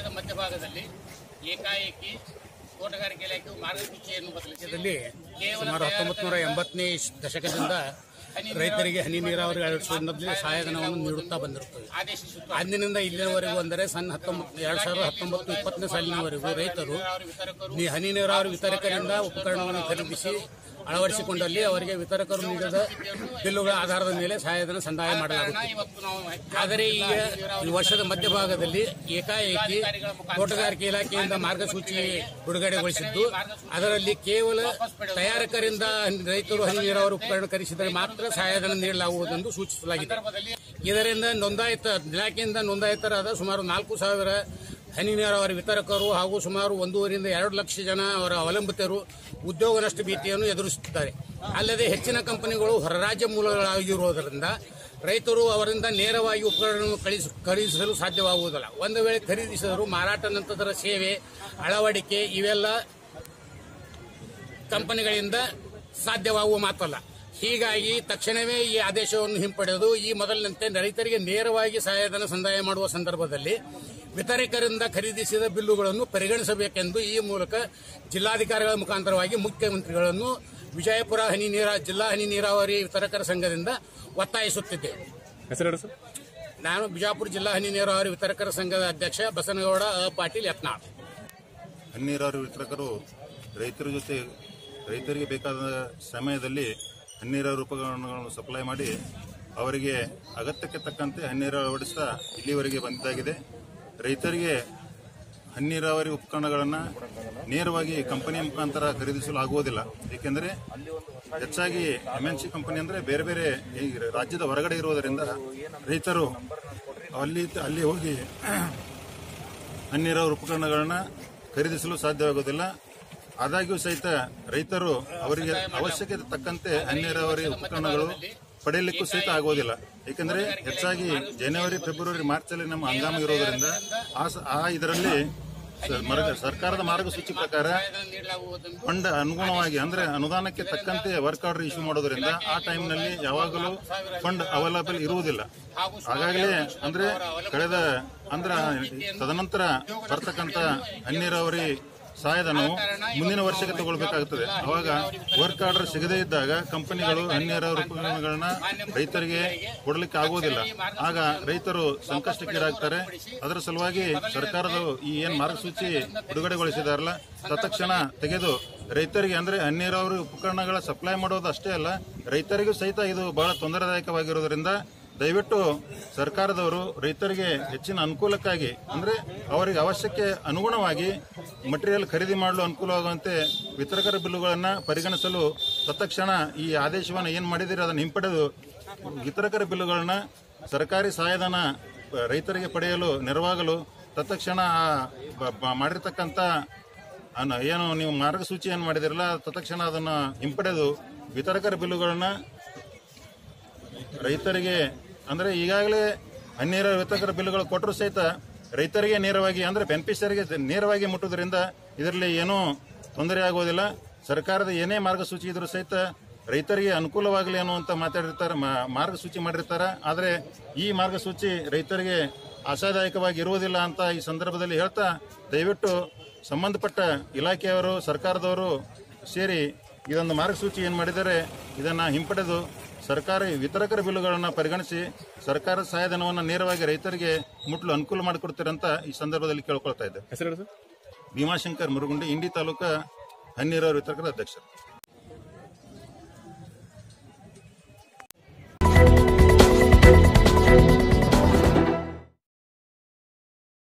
ವರ್ಷದ ಮಧ್ಯಭಾಗದಲ್ಲಿ ಏಕಾಏಕಿ ತೋಟಗಾರಿಕೆ ಇಲಾಖೆಯು ಮಾರ್ಗಸೂಚಿಯನ್ನು ಬದಲಿಸಿದೆ ದಲ್ಲಿ ಕೇವಲ ಸುಮಾರು ಹತ್ತೊಂಬತ್ತು ನೂರ ಎಂಬತ್ತನೇ ದಶಕದಿಂದ ರೈತರಿಗೆ ಹನಿ ನೀರಾವರಿ ಅಳವಡಿಸುವುದರಲ್ಲಿ ಸಹಾಯಧನವನ್ನು ನೀಡುತ್ತಾ ಬಂದಿರುತ್ತದೆ ಆದೇಶಿಸುತ್ತಾ ಅಂದಿನಿಂದ ಇಲ್ಲಿನವರೆಗೂ ಅಂದರೆ ಸಣ್ಣ ಹತ್ತೊಂಬತ್ತು ಎರಡ್ ಸಾವಿರದ ಹತ್ತೊಂಬತ್ತು ಇಪ್ಪತ್ತನೇ ಸಾಲಿನವರೆಗೂ ರೈತರು ವಿತರಕರು ಈ ಹನಿ ನೀರಾವರಿ ವಿತರಕರಿಂದ ಉಪಕರಣವನ್ನು ಖರೀದಿಸಿ ಅಳವಡಿಸಿಕೊಂಡಲ್ಲಿ ಅವರಿಗೆ ವಿತರಕರು ನೀಡಿದ ಬಿಲ್ಲುಗಳ ಆಧಾರದ ಮೇಲೆ ಸಹಾಯಧನ ಸಂದಾಯ ಮಾಡಲಾಗುತ್ತದೆ ಇವತ್ತು ನಾವು ಆದರೆ ಈಗ ಈ ವರ್ಷದ ಮಧ್ಯಭಾಗದಲ್ಲಿ ಏಕಾಏಕಿ ತೋಟಗಾರಿಕೆ ಇಲಾಖೆಯಿಂದ ಮಾರ್ಗಸೂಚಿ ಬಿಡುಗಡೆಗೊಳಿಸಿದ್ದು ಅದರಲ್ಲಿ ಕೇವಲ ತಯಾರಕರಿಂದ ರೈತರು ಹನಿ ನೀರಾವರಿ ಉಪಕರಣ ಖರೀದಿಸಿದರೆ ಮಾತ್ರ ಸಹಾಯಧನ ನೀಡಲಾಗುವುದೆಂದು ಸೂಚಿಸಲಾಗಿದೆ ಇದರಿಂದ ನೋಂದಾಯಿತ ಇಲಾಖೆಯಿಂದ ನೋಂದಾಯಿತರಾದ ಸುಮಾರು ನಾಲ್ಕು ಸಾವಿರ ಹನಿ ನೀರಾವರಿ ವಿತರಕರು ಹಾಗೂ ಸುಮಾರು ಒಂದೂವರಿಂದ ಎರಡು ಲಕ್ಷ ಜನ ಅವರ ಅವಲಂಬಿತರು ಉದ್ಯೋಗ ನಷ್ಟ ಭೀತಿಯನ್ನು ಎದುರಿಸುತ್ತಿದ್ದಾರೆ ಅಲ್ಲದೆ ಹೆಚ್ಚಿನ ಕಂಪನಿಗಳು ಹೊರರಾಜ್ಯ ಮೂಲಗಳಾಗಿರುವುದರಿಂದ ರೈತರು ಅವರಿಂದ ನೇರವಾಗಿ ಉಪಕರಣವನ್ನು ಕಳಿಸ ಖರೀದಿಸಲು ಸಾಧ್ಯವಾಗುವುದಿಲ್ಲ ಒಂದು ವೇಳೆ ಖರೀದಿಸಿದರೂ ಮಾರಾಟ ನಂತರದ ಸೇವೆ ಅಳವಡಿಕೆ ಇವೆಲ್ಲ ಕಂಪನಿಗಳಿಂದ ಸಾಧ್ಯವಾಗುವ ಮಾತಲ್ಲ ಹೀಗಾಗಿ ತಕ್ಷಣವೇ ಈ ಆದೇಶವನ್ನು ಹಿಂಪಡೆದು ಈ ಮೊದಲಿನಂತೆ ರೈತರಿಗೆ ನೇರವಾಗಿ ಸಹಾಯಧನ ಸಂದಾಯ ಮಾಡುವ ಸಂದರ್ಭದಲ್ಲಿ ವಿತರಕರಿಂದ ಖರೀದಿಸಿದ ಬಿಲ್ಲುಗಳನ್ನು ಪರಿಗಣಿಸಬೇಕೆಂದು ಈ ಮೂಲಕ ಜಿಲ್ಲಾಧಿಕಾರಿಗಳ ಮುಖಾಂತರವಾಗಿ ಮುಖ್ಯಮಂತ್ರಿಗಳನ್ನು ವಿಜಯಪುರ ಹನಿ ನೀರ ಜಿಲ್ಲಾ ಹನಿ ನೀರಾವರಿ ವಿತರಕರ ಸಂಘದಿಂದ ಒತ್ತಾಯಿಸುತ್ತಿದ್ದೇವೆ ಹೆಸರು ಹೇಳಿ ಸರ್ ನಾನು ಬಿಜಾಪುರ ಜಿಲ್ಲಾ ಹನಿ ನೀರಾವರಿ ವಿತರಕರ ಸಂಘದ ಅಧ್ಯಕ್ಷ ಬಸನಗೌಡ ಅ. ಪಾಟೀಲ್ ಯತ್ನಾಳ್ ಹನ್ನೀರಾವರಿ ವಿತರಕರು ರೈತರ ಜೊತೆ ರೈತರಿಗೆ ಬೇಕಾದ ಸಮಯದಲ್ಲಿ ಹನ್ನೀರಾವರಿ ಉಪಕರಣಗಳನ್ನು ಸಪ್ಲೈ ಮಾಡಿ ಅವರಿಗೆ ಅಗತ್ಯಕ್ಕೆ ತಕ್ಕಂತೆ ಹನ್ನೀರಾವರಿ ಅಳವಡಿಸ್ತಾ ಇಲ್ಲಿವರೆಗೆ ಬಂದಿದ್ದಾಗಿದೆ ರೈತರಿಗೆ ಹನ್ನೀರಾವರಿ ಉಪಕರಣಗಳನ್ನು ನೇರವಾಗಿ ಕಂಪನಿಯ ಮುಖಾಂತರ ಖರೀದಿಸಲು ಆಗುವುದಿಲ್ಲ ಏಕೆಂದರೆ ಹೆಚ್ಚಾಗಿ ಎಂಎನ್ಸಿ ಕಂಪನಿ ಅಂದರೆ ಬೇರೆ ಬೇರೆ ಈ ರಾಜ್ಯದ ಹೊರಗಡೆ ಇರುವುದರಿಂದ ರೈತರು ಅಲ್ಲಿ ಅಲ್ಲಿ ಹೋಗಿ ಹನ್ನೀರಾವರಿ ಉಪಕರಣಗಳನ್ನ ಖರೀದಿಸಲು ಸಾಧ್ಯವಾಗುವುದಿಲ್ಲ ಆದಾಗ್ಯೂ ಸಹಿತ ರೈತರು ಅವರಿಗೆ ಅವಶ್ಯಕತೆ ತಕ್ಕಂತೆ ಹನ್ನೀರಾವರಿ ಉಪಕರಣಗಳು ಪಡೆಯಲಿಕ್ಕೂ ಸಹಿತ ಆಗುವುದಿಲ್ಲ ಏಕೆಂದರೆ ಹೆಚ್ಚಾಗಿ ಜನವರಿ ಫೆಬ್ರವರಿ ಮಾರ್ಚ್ ಅಲ್ಲಿ ನಮ್ಮ ಹಂಗಾಮ ಇರೋದರಿಂದ ಆ ಸ- ಆ ಇದರಲ್ಲಿ ಸ- ಮರ್ಗ- ಸರ್ಕಾರದ ಮಾರ್ಗಸೂಚಿ ಪ್ರಕಾರ ನೀಡಲಾಗುವುದೆಂದು ಫಂಡ್ ಅನುಗುಣವಾಗಿ ಅಂದ್ರೆ ಅನುದಾನಕ್ಕೆ ತಕ್ಕಂತೆ ವರ್ಕ್ ಆರ್ಡರ್ ಇಶ್ಯೂ ಮಾಡೋದ್ರಿಂದ ಆ ಟೈಮ್ನಲ್ಲಿ ಯಾವಾಗಲೂ ಫಂಡ್ ಅವೈಲಬಲ್ ಇರುವುದಿಲ್ಲ ಹಾಗಾಗಲೇ ಅಂದ್ರೆ ಕಳೆದ ಅಂದ್ರ ತದನಂತರ ಬರ್ತಕ್ಕಂತ ಹನ್ನೀರಾವರಿ ಸಹಾಯಧನವು ಮುಂದಿನ ವರ್ಷಕ್ಕೆ ತಗೊಳ್ಬೇಕಾಗುತ್ತದೆ ಅವಾಗ ವರ್ಕ್ ಆರ್ಡರ್ ಸಿಗದೇ ಇದ್ದಾಗ ಕಂಪನಿಗಳು ಹನ್ನೀರಾವರಿ ಉಪಕರಣಗಳನ್ನ ರೈತರಿಗೆ ಕೊಡಲಿಕ್ಕೆ ಆಗುವುದಿಲ್ಲ ಆಗ ರೈತರು ಸಂಕಷ್ಟಕ್ಕೀಡಾಗ್ತಾರೆ ಅದರ ಸಲುವಾಗಿ ಸರ್ಕಾರದ ಈ ಏನ್ ಮಾರ್ಗಸೂಚಿ ಬಿಡುಗಡೆಗೊಳಿಸಿದಾರಲ್ಲ ತತ್ಕ್ಷಣ ತೆಗೆದು ರೈತರಿಗೆ ಅಂದ್ರೆ ಹನ್ನೀರಾವರಿ ಉಪಕರಣಗಳ ಸಪ್ಲೈ ಮಾಡೋದು ಅಷ್ಟೇ ಅಲ್ಲ ರೈತರಿಗೂ ಸಹಿತ ಇದು ಬಹಳ ತೊಂದರೆದಾಯಕವಾಗಿರೋದ್ರಿಂದ ದಯವಿಟ್ಟು ಸರ್ಕಾರದವರು ರೈತರಿಗೆ ಹೆಚ್ಚಿನ ಅನುಕೂಲಕ್ಕಾಗಿ ಅಂದ್ರೆ ಅವರಿಗೆ ಅವಶ್ಯಕ್ಕೆ ಅನುಗುಣವಾಗಿ ಮಟೀರಿಯಲ್ ಖರೀದಿ ಮಾಡಲು ಅನುಕೂಲವಾಗುವಂತೆ ವಿತರಕರ ಬಿಲ್ಲುಗಳನ್ನ ಪರಿಗಣಿಸಲು ತತ್ಕ್ಷಣ ಈ ಆದೇಶವನ್ನು ಏನ್ ಮಾಡಿದಿರಿ ಅದನ್ನು ಹಿಂಪಡೆದು ವಿತರಕರ ಬಿಲ್ಲುಗಳನ್ನ ಸರ್ಕಾರಿ ಸಹಾಯಧನ ಆ, ರೈತರಿಗೆ ಪಡೆಯಲು ನೆರವಾಗಲು ತತ್ಕ್ಷಣ ಆ ಬ- ಬ- ಮಾಡಿರ್ತಕ್ಕಂಥ ಅನ್ನ ಏನು ನೀವು ಮಾರ್ಗಸೂಚಿ ಏನು ಮಾಡಿದಿರಲ್ಲ ತತ್ಕ್ಷಣ ಅದನ್ನ ಹಿಂಪಡೆದು ವಿತರಕರ ಬಿಲ್ಲುಗಳನ್ನ ರೈತರಿಗೆ ಅಂದ್ರೆ ಈಗಾಗಲೇ ಹನ್ನೀರ ವಿತರಕರ ಬಿಲ್ಲುಗಳು ಕೊಟ್ಟರು ಸಹಿತ ರೈತರಿಗೆ ನೇರವಾಗಿ ಅಂದ್ರೆ ಬೆನಿಫಿಷರಿಗೆ ನೇರವಾಗಿ ಮುಟ್ಟುವುದರಿಂದ ಇದರಲ್ಲಿ ಏನೂ ತೊಂದರೆ ಆಗುವುದಿಲ್ಲ ಸರ್ಕಾರದ ಏನೇ ಮಾರ್ಗಸೂಚಿ ಇದ್ರೂ ಸಹಿತ ರೈತರಿಗೆ ಅನುಕೂಲವಾಗಲಿ ಅನ್ನುವಂತ ಮಾತಾಡಿರ್ತಾರೆ ಮಾ- ಮಾರ್ಗಸೂಚಿ ಮಾಡಿರ್ತಾರೆ ಆದರೆ ಈ ಮಾರ್ಗಸೂಚಿ ರೈತರಿಗೆ ಆಶಾದಾಯಕವಾಗಿ ಇರುವುದಿಲ್ಲ ಅಂತ ಈ ಸಂದರ್ಭದಲ್ಲಿ ಹೇಳ್ತಾ ದಯವಿಟ್ಟು ಸಂಬಂಧಪಟ್ಟ ಇಲಾಖೆಯವರು ಸರ್ಕಾರದವರು ಸೇರಿ ಇದೊಂದು ಮಾರ್ಗಸೂಚಿ ಏನು ಮಾಡಿದರೆ ಇದನ್ನ ಹಿಂಪಡೆದು ಸರ್ಕಾರಿ ವಿತರಕರ ಬಿಲ್ಲುಗಳನ್ನು ಪರಿಗಣಿಸಿ ಸರ್ಕಾರ ಸಹಾಯಧನವನ್ನು ನೇರವಾಗಿ ರೈತರಿಗೆ ಮುಟ್ಲು ಅನುಕೂಲ ಮಾಡಿಕೊಡ್ತೀರಂತ ಈ ಸಂದರ್ಭದಲ್ಲಿ ಕೇಳ್ಕೊಳ್ತಾ ಇದ್ದೆ ಹೆಸರು ಹೇಳಿ ಸರ್ ಭೀಮಾಶಂಕರ್ ಮುರುಗುಂಡಿ ಇಂಡಿ ತಾಲೂಕಾ ಹನ್ನೀರಾವರಿ ವಿತರಕರ ಅಧ್ಯಕ್ಷರು